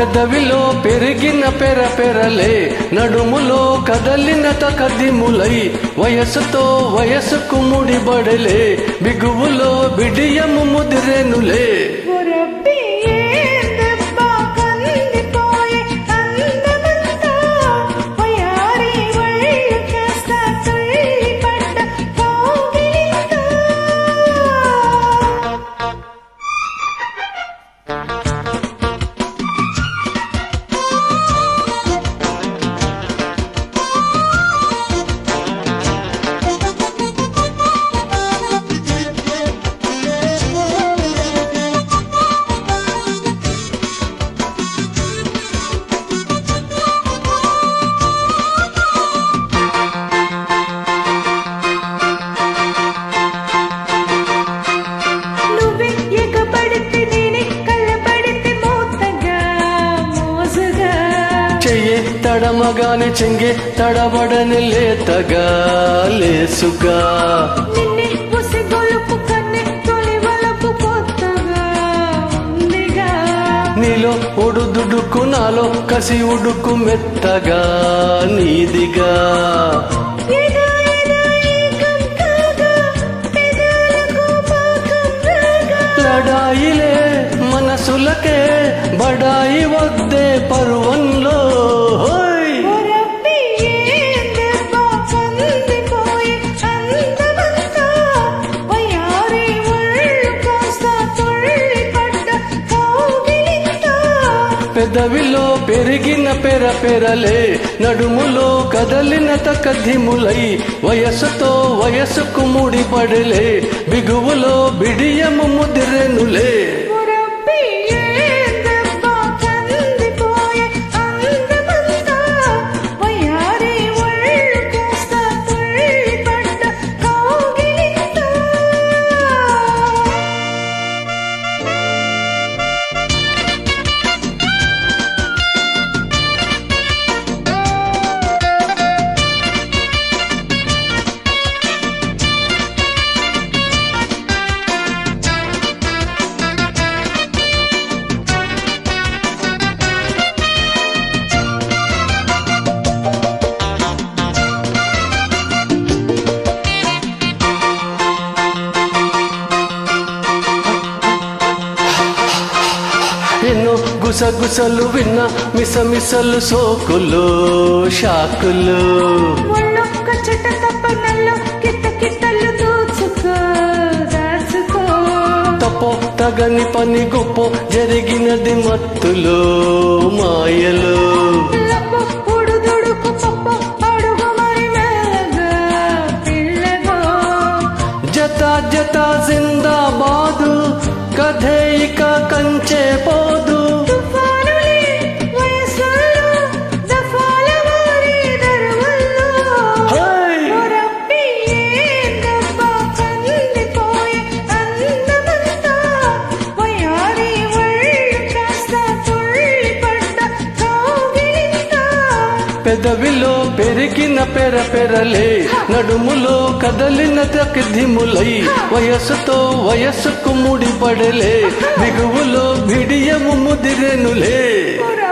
పెదవిలో పెరిగిన పెర పెరలే నడుములో కదలిన తకదిములై వయసుతో వయసుకు ముడిబడలే బిగువులో బిడియము ముదిరెనులే ఒరబ్బి ఏందెబ్బ కందిపోయే అందమంతా వయారి ఒళ్ళు కాస్త తుళ్ళిపడ్డ కౌగిలితో నువ్వే ఎగబడితే నేనే కళ్ళబడితే మోతగా మోజుగా చెయ్యి తడమగాని చెంగే తడబడని లేతగా లేసుగా నిన్నే ఉసిగొలుపు కన్నె తొలి వలపు కొత్తగా ఉందిగా నీలో ఒడుదుడుకు నాలో కసి ఉడుకు మెత్తగా నీదిగా ఎదా ఎదా ఏకం కాగా పెదాలకు పాకం రాగా లడాయిలే మనసులకే బడాయి వద్దే పరువంలో హోయ్ ఒరబ్బి ఏందెబ్బ కందిపోయే అందమంతా వయారి ఒళ్ళు కాస్త తుళ్ళిపడ్డ కౌగిలితో పెదవిలో పెరిగిన పెర పెరలే నడుములో కదలిన తకధిములై వయసుతో వయసుకు ముడిపడలే బిగువులో బిడియము ముదిరెనులే ఒరబ్బి ఏందెబ్బ కందిపోయే అందమంతా వయారి ఒళ్ళు కాస్త తుళ్ళిపడ్డ కౌగిలితో ఎన్నో గుసగుసలు విన్న మిసమిసలు సోకులు షాకులు ఒళ్ళొక్క చెట్ట తప్పనల్లో కిట్ట కిట్టలు దోచుకో దాచుకో తపో తగని పని గొప్ప జరిగినది మత్తులు మాయలు లబ్బు ఉడుదుడుకు పప్పు అడుగు మరి మెల్లగా పిల్లగో జత జత జిందాబాదు కథే ఇక కంచే పోదు తుఫానులే వయసుల్లో దఫాల వారి దరువుల్లో హై! ఒరబ్బి ఏందబ్బ కందిపోయే అందమంతా వయారి ఒళ్ళు కాస్త తుళ్ళిపడ్డ కౌగిలితో పెదవిలో పెరిగిన పెర పెరలే నడుములో కదలిన తకిధిములై వయసుతో వయసుకు ముడిపడలే బిగువులో బిడియము ముదిరెనులే ఒరబ్బి